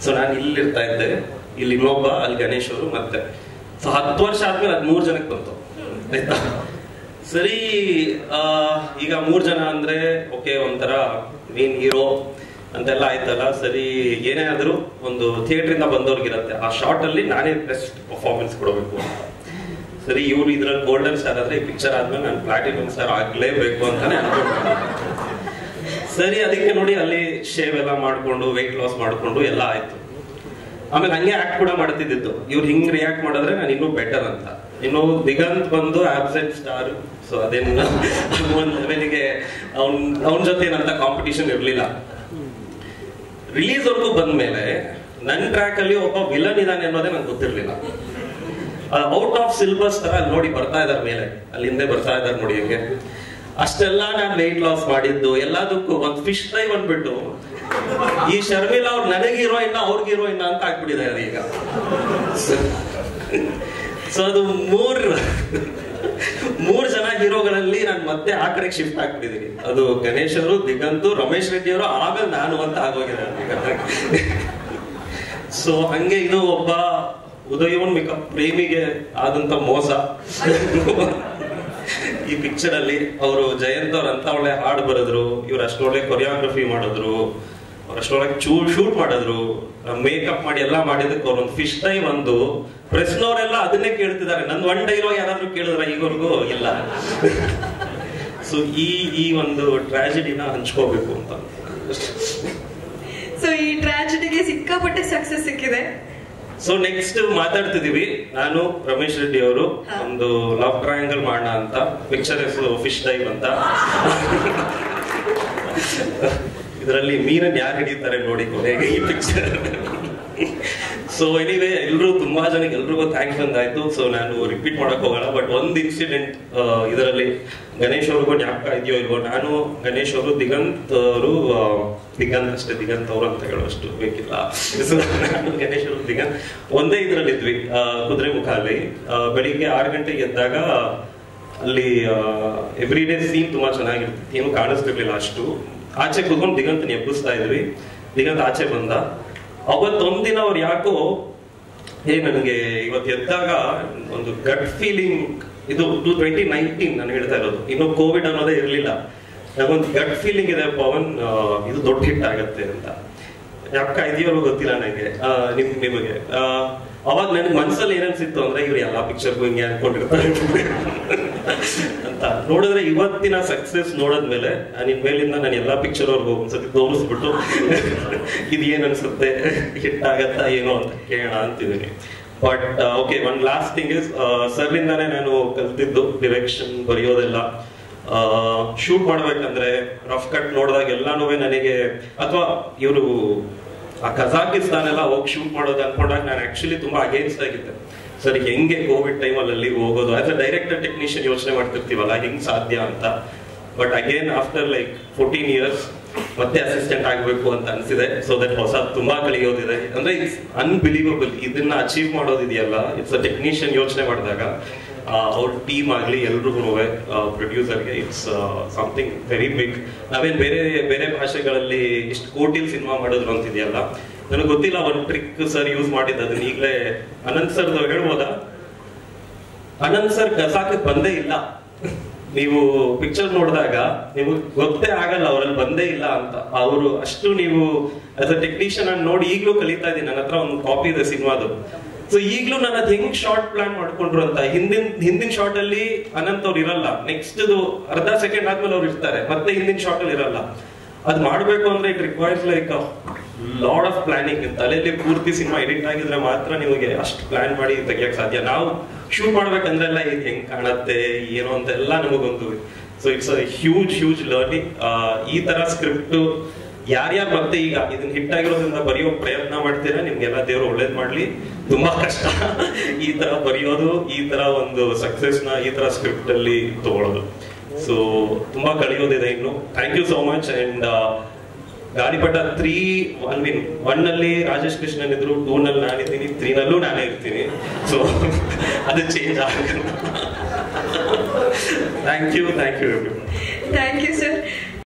So ನಾನು ಇಲ್ಲಿ ಇರ್ತಾ ಇದ್ದೆ ಇಲ್ಲಿ ಇನ್ನೊಬ್ಬ ಅಲ್ಲಿ ಗಣೇಶ್ ಅವರು ಮತ್ತೆ ಸೊ ಹತ್ತು ವರ್ಷ ಆದ್ಮೇಲೆ ಅದು ಮೂರು ಜನಕ್ಕೆ ಬಂತು ಆಯ್ತಾ ಸರಿ ಆ, ಈಗ ಮೂರ್ ಜನ ಅಂದ್ರೆ ಓಕೆ ಒಂಥರ ಮೇನ್ ಹೀರೋ ಅಂತೆಲ್ಲ ಆಯ್ತಲ್ಲ ಸರಿ ಏನೇ ಆದ್ರೂ ಒಂದು ಥಿಯೇಟರ್ ಇಂದ ಬಂದವ್ರಿಗಿರತ್ತೆ ಆ ಶಾರ್ಟ್ ಅಲ್ಲಿ ನಾನೇ ಬೆಸ್ಟ್ ಪರ್ಫಾರ್ಮೆನ್ಸ್ ಕೊಡಬೇಕು ಅಂತ ಸರಿ ಇವ್ರು ಇದ್ರಲ್ಲಿ ಗೋಲ್ಡನ್ ಸ್ಟಾರ್ ಆದ್ರೆ ಈ ಪಿಕ್ಚರ್ ಆದ್ಮೇಲೆ ನಾನು ಪ್ಲಾಟಿನಮ್ ಸ್ಟಾರ್ ಆಗ್ಲೇಬೇಕು ಅಂತಾನೆ ಅನ್ಕೊಂಡೆ ಸರಿ ಅದಕ್ಕೆ ನೋಡಿ ಅಲ್ಲಿ ಶೇವ್ ಎಲ್ಲ ಮಾಡ್ಕೊಂಡು ವೆಯ್ಟ್ ಲಾಸ್ ಮಾಡ್ಕೊಂಡು ಎಲ್ಲ ಆಯ್ತು ಆಮೇಲೆ ಹಂಗೆ ಆಕ್ಟ್ ಕೂಡ ಮಾಡ್ತಿದ್ದಿತ್ತು ಇವ್ರು ಹಿಂಗ್ ರಿಯಾಕ್ಟ್ ಮಾಡಿದ್ರೆ ನಾನು ಇನ್ನೂ ಬೆಟರ್ ಅಂತ ಇನ್ನು ದಿಗಂತ್ ಬಂದು ಆಬ್ಸೆಂಟ್ ಸ್ಟಾರ್ ಸೊ ಅದೇನು ಒಂದ್ ಲೆವೆಲ್ಗೆ ಅವ್ನ್ ಅವನ ಜೊತೆ ಏನಂತ ಕಾಂಪಿಟಿಷನ್ ಇರ್ಲಿಲ್ಲ ರಿಲೀಸ್ ವರ್ಗೂ ಬಂದ್ಮೇಲೆ ನನ್ನ ಟ್ರ್ಯಾಕ್ ಅಲ್ಲಿ ಒಬ್ಬ ವಿಲನ್ ಇದಾನೆ ಅನ್ನೋದೇ ನಂಗೆ ಗೊತ್ತಿರ್ಲಿಲ್ಲ ಔಟ್ ಆಫ್ ಸಿಲ್ಬಸ್ ತರ ಅಲ್ಲಿ ನೋಡಿ ಬರ್ತಾ ಇದಾರೆ ಮೇಲೆ ಅಲ್ಲಿ ಹಿಂದೆ ಬರ್ತಾ ಇದಾರೆ ನೋಡಿ ಹಂಗೆ ಅಷ್ಟೆಲ್ಲ ನಾನು ವೆಯ್ಟ್ ಲಾಸ್ ಮಾಡಿದ್ದು ಎಲ್ಲದಕ್ಕೂ ಒಂದ್ ಫಿಶ್ ಫ್ರೈ ಬಂದ್ಬಿಟ್ಟು ಈ ಶರ್ಮಿಲಾ ಅವ್ರು ನನಗೆ ಹೀರೋಯಿನ್ ಅವ್ರಿಗೆ ಹೀರೋಯಿನ್ ಅಂತ ಆಗ್ಬಿಟ್ಟಿದ್ದಾರೆ ಈಗ ಸೊ ಅದು ಮೂರ್ ಮೂರ್ ಜನ ಹೀರೋಗಳಲ್ಲಿ ನಾನು ಮತ್ತೆ ಆ ಕಡೆ ಶಿಫ್ಟ್ ಆಗ್ಬಿಟ್ಟಿದ್ದೀನಿ ಅದು ಗಣೇಶ್ ಅವರು ದಿಗಂತು ರಮೇಶ್ ರೆಡ್ಡಿ ಅವರು ಆಮೇಲೆ ನಾನು ಅಂತ ಆಗೋಗಿದೆ ಸೊ ಹಂಗೆ ಇದು ಒಬ್ಬ ಉದಯೋನ್ ಮಿಕ ಪ್ರೇಮಿಗೆ ಆದಂತ ಮೋಸ ಈ ಪಿಕ್ಚರ್ ಅಲ್ಲಿ ಅವರು ಜಯಂತ್ ಅವ್ರ ಅಂತ ಒಳ್ಳೆ ಹಾಡು ಬರೆದ್ರು ಇವ್ರು ಅಷ್ಟೊಳ್ಳೆ ಕೊರಿಯೋಗ್ರಫಿ ಮಾಡಿದ್ರು ಅವ್ರು ಅಷ್ಟೊಳ್ಳೆ ಚೂ ಶೂಟ್ ಮಾಡಿದ್ರು ಮೇಕಪ್ ಮಾಡಿ ಎಲ್ಲ ಮಾಡಿದಕ್ಕೆ ಅವ್ರ ಒಂದು ಫಿಶ್ ಟೈ ಒಂದು ಪ್ರೆಸ್ನವರೆಲ್ಲ ಅದನ್ನೇ ಕೇಳ್ತಿದ್ದಾರೆ ನಂದು ಒನ್ ಡೈಲೋ ಯಾರಾದ್ರೂ ಕೇಳಿದ್ರ ಈಗವರೆಗೂ ಇಲ್ಲ ಸೊ ಈ ಈ ಒಂದು ಟ್ರಾಜಿಡಿನ ಹಂಚ್ಕೋಬೇಕು ಅಂತ ಸೊ ಈ ಟ್ರಾಜಿಡಿಗೆ ಸಿಕ್ಕಾಪಟ್ಟೆ ಸಕ್ಸಸ್ ಸಿಕ್ಕಿದೆ ಸೊ ನೆಕ್ಸ್ಟ್ ಮಾತಾಡ್ತಿದೀವಿ ನಾನು ರಮೇಶ್ ರೆಡ್ಡಿ ಅವರು ಹಾ. ಒಂದು ಲವ್ ಟ್ರಯಾಂಗಲ್ ಮಾಡೋಣ ಅಂತ ಪಿಕ್ಚರ್ ಹೆಸರು ಫಿಶ್ ಟೈಪ್ ಅಂತ ಇದರಲ್ಲಿ ಮೀನನ್ ಯಾರು ಹಿಡಿತಾರೆ ನೋಡಿ ಕೊನೆಗೆ ಈ ಪಿಕ್ಚರ್ ಸೊ ಎನಿವೇ ಎಲ್ರು ತುಂಬಾ ಜನಕ್ಕೆ ಎಲ್ರಿಗೂ ಥ್ಯಾಂಕ್ಸ್ ಅಂದಾಯ್ತು ಸೊ ನಾನು ರಿಪೀಟ್ ಮಾಡಕ್ ಹೋಗಲ್ಲ ಬಟ್ ಒಂದ್ ಇನ್ಸಿಡೆಂಟ್ ಇದರಲ್ಲಿ ಗಣೇಶ್ ಅವ್ರಿಗೂ ಜ್ಞಾಪಕ ಇದೆಯೋ ಇಲ್ವೋ ನಾನು ಗಣೇಶ್ ಅವರು ದಿಗಂತ್ ಅವರು ಆ, ದಿಗಂತ್ ಅಷ್ಟೇ ದಿಗಂತ್ ಅವರು ಅಂತ ಹೇಳೋಷ್ಟು ಬೇಕಿಲ್ಲ So, ನಾನು ಗಣೇಶ್ ಅವರು ದಿಗಂತ್ ಒಂದೇ ಇದ್ರಲ್ಲಿದ್ವಿ ಆ, ಕುದುರೆ ಮುಖ ಅಲ್ಲಿ ಆ, ಬೆಳಿಗ್ಗೆ ಆರು ಗಂಟೆಗೆ ಎದ್ದಾಗ ಅಲ್ಲಿ ಎವ್ರಿ ಡೇ ಸೀನ್ ತುಂಬಾ ಚೆನ್ನಾಗಿರ್ತಿತ್ತು ಏನು ಕಾಣಿಸ್ತಿರ್ಲಿಲ್ಲ ಅಷ್ಟು ಆಚೆ ಕೂತ್ಕೊಂಡು ದಿಗಂತನ ಎಬ್ಬಿಸ್ತಾ ಇದ್ವಿ ದಿಗಂತ್ ಆಚೆ ಬಂದ ಅವತ್ತೊಂದಿನ ಅವ್ರು ಯಾಕೋ ಏ ನನಗೆ ಇವತ್ತು ಎದ್ದಾಗ ಒಂದು ಗಟ್ ಫೀಲಿಂಗ್ ಇದು ಟೂ ಟ್ವೆಂಟಿ ನೈನ್ಟೀನ್ ನಾನು ಹೇಳ್ತಾ ಇರೋದು ಇನ್ನು ಕೋವಿಡ್ ಅನ್ನೋದೇ ಇರಲಿಲ್ಲ ನನಗೊಂದು ಗಟ್ ಫೀಲಿಂಗ್ ಇದೆ ಪವನ್ ಆ, ಇದು ದೊಡ್ಡ ಹಿಟ್ ಆಗತ್ತೆ ಅಂತ ಯಾಕ ಇದೆಯೋ ಗೊತ್ತಿಲ್ಲ ನನಗೆ ಆ, ನಿಮ್ ನಿಮಗೆ ಆ, ಅವಾಗ ನನ್ಗೆ ಮನ್ಸಲ್ಲಿ ಏನನ್ಸಿತ್ತು ಅಂದ್ರೆ ಇವ್ರು ಎಲ್ಲಾ ಪಿಕ್ಚರ್ಗೂ ಹಿಂಗೆ ಅನ್ಕೊಂಡಿರ್ತಾರೆ ಅಂತ ನೋಡಿದ್ರೆ ಇವತ್ತಿನ ಸಕ್ಸಸ್ ನೋಡಿದ್ಮೇಲೆ ನಿನ್ ಮೇಲಿಂದ ನಾನು ಎಲ್ಲಾ ಪಿಕ್ಚರ್ ಅವ್ರಿಗೂ ಒಂದ್ಸತಿ ತೋರಿಸ್ಬಿಟ್ಟು ಇದು ಏನ್ ಅನ್ಸುತ್ತೆ ಹಿಟ್ ಆಗತ್ತಾ ಏನೋ ಅಂತ ಕೇಳೋಣ ಅಂತಿದ್ದೀನಿ but okay one last thing is sir ಇಂದಾನೆ ನಾನು ಕಲ್ತಿದ್ದು ಡಿರೆಕ್ಷನ್ ಬರೆಯೋದೆಲ್ಲ ಶೂಟ್ ಮಾಡ್ಬೇಕಂದ್ರೆ ರಫ್ ಕಟ್ ನೋಡಿದಾಗ ಎಲ್ಲಾನು ನನಗೆ ಅಥವಾ ಇವರು ಆ ಕಜಾಕಿಸ್ತಾನ್ ಎಲ್ಲ ಹೋಗಿ ಶೂಟ್ ಮಾಡೋದು ಅನ್ಕೊಂಡಾಗ ನಾನು ಆಕ್ಚುಲಿ ತುಂಬಾ ಅಗೇನ್ಸ್ಟ್ ಆಗಿದ್ದೆ ಸರ್ ಹೆಂಗೆ ಕೋವಿಡ್ ಟೈಮಲ್ಲಿ ಅಲ್ಲಿ ಹೋಗೋದು ಆಸ್ ಅ ಡೈರೆಕ್ಟರ್ ಟೆಕ್ನಿಷಿಯನ್ ಯೋಚನೆ ಮಾಡ್ತಿರ್ತೀವಲ್ಲ ಹೆಂಗ್ ಸಾಧ್ಯ ಅಂತ but again after like fourteen years ಮತ್ತೆ ಅಸಿಸ್ಟೆಂಟ್ ಆಗಬೇಕು ಅಂತ ಅನ್ಸಿದೆ ಸೊ ದಟ್ ಹೊಸ ತುಂಬಾ ಕಲಿಯೋದಿದೆ ಅಂದ್ರೆ ಇಟ್ಸ್ ಅನ್ಬಿಲೀವಬಲ್ ಇದನ್ನ ಅಚೀವ್ ಮಾಡೋದಿದೆಯಲ್ಲ ಇಟ್ಸ್ ಅ ಟೆಕ್ನಿಷಿಯನ್ ಯೋಚನೆ ಮಾಡಿದಾಗ ಅವ್ರ ಟೀಮ್ ಆಗ್ಲಿ ಎಲ್ರಿಗೂ ಪ್ರೊಡ್ಯೂಸರ್ಗೆ ಇಟ್ಸ್ ಸಮಥಿಂಗ್ ವೆರಿ ಬಿಗ್ ನಾವೇನ್ ಬೇರೆ ಬೇರೆ ಭಾಷೆಗಳಲ್ಲಿ ಇಷ್ಟು ಕೋಟಿಲ್ ಸಿನಿಮಾ ಮಾಡಿದ್ರು ಅಂತಿದೆಯಲ್ಲ ನನಗೆ ಗೊತ್ತಿಲ್ಲ ಒಂದು ಟ್ರಿಕ್ ಸರ್ ಯೂಸ್ ಮಾಡಿದ್ದು ಅದನ್ನ ಈಗಲೇ ಅನಂತ್ ಸರ್ ಹೇಳ್ಬೋದಾ ಅನಂತ್ ಸರ್ ಕಸಾಕ್ ಬಂದೇ ಇಲ್ಲ ನೀವು ಪಿಕ್ಚರ್ ನೋಡಿದಾಗ ನಿಮಗೆ ಗೊತ್ತೇ ಆಗಲ್ಲ ಅವರಲ್ಲಿ ಬಂದೇ ಇಲ್ಲ ಅಂತ ಅವರು ಅಷ್ಟು ನೀವು ಆಸ್ ಅ ಟೆಕ್ನಿಷಿಯನ್ ಅನ್ನು ನೋಡಿ ಈಗಲೂ ಕಲಿತಾ ಇದ್ದೀನಿ ನನ್ನ ಹತ್ರ ಒಂದು ಕಾಪಿ ಇದೆ ಸಿನಿಮಾದು ಸೊ ಈಗಲೂ ನಾನು ಅದ್ ಹೆಂಗ್ ಶಾರ್ಟ್ ಪ್ಲಾನ್ ಮಾಡ್ಕೊಂಡ್ರು ಅಂತ ಹಿಂದಿನ ಹಿಂದಿನ ಶಾರ್ಟ್ ಅಲ್ಲಿ ಅನಂತ್ ಅವ್ರು ಇರಲ್ಲ ನೆಕ್ಸ್ಟ್ ಅರ್ಧ ಸೆಕೆಂಡ್ ಆದ್ಮೇಲೆ ಅವ್ರು ಇರ್ತಾರೆ ಮತ್ತೆ ಹಿಂದಿನ ಶಾರ್ಟ್ ಅಲ್ಲಿ ಇರಲ್ಲ ಅದ್ ಮಾಡ್ಬೇಕು ಅಂದ್ರೆ it requires like lot of planning ತಲೆಯಲ್ಲಿ ಪೂರ್ತಿ ಸಿನಿಮಾ ಎಡಿಟ್ ಆಗಿದ್ರೆ ಮಾತ್ರ ನಿಮಗೆ ಅಷ್ಟು ಪ್ಲಾನ್ ಮಾಡಿ ತೆಗಿಯಕ್ ಸಾಧ್ಯ ನಾವು ಶೂಟ್ ಮಾಡ್ಬೇಕಂದ್ರೆ ಎಲ್ಲ ಇದು ಹೆಂಗ್ ಕಾಣತ್ತೆ ಏನೋ ಅಂತ ಎಲ್ಲ ನಮಗೊಂದು so it's a huge huge learning ಈ ತರ ಸ್ಕ್ರಿಪ್ಟ್ ಯಾರ್ಯಾರು ಮತ್ತೆ ಈಗ ಇದನ್ನ ಹಿಟ್ ಆಗಿರೋದ್ರಿಂದ ಬರೆಯೋ ಪ್ರಯತ್ನ ಮಾಡ್ತೀರಾ ನಿಮ್ಗೆಲ್ಲ ದೇವ್ರು ಒಳ್ಳೇದ್ ಮಾಡ್ಲಿ ತುಂಬಾ ಕಷ್ಟ ಈ ತರ ಬರೆಯೋದು ಈ ತರ ಒಂದು ಸಕ್ಸಸ್ ನ ಈ ತರ ಸ್ಕ್ರಿಪ್ಟ್ ಅಲ್ಲಿ ತಗೊಳ್ಳೋದು ಸೊ ತುಂಬಾ ಕಳಿಯೋದಿದೆ ಇನ್ನು thank you so much and Gaalipata three I mean one ಅಲ್ಲಿ ರಾಜೇಶ್ ಕೃಷ್ಣನ್ ಇದ್ರು ಟೂ ನಲ್ಲಿ ನಾನಿದ್ದೀನಿ ತ್ರೀ ನಲ್ಲೂ ನಾನೇ ಇರ್ತೀನಿ ಸೊ ಅದು ಚೇಂಜ್ ಆಗಲ್ಲ thank you thank you thank you sir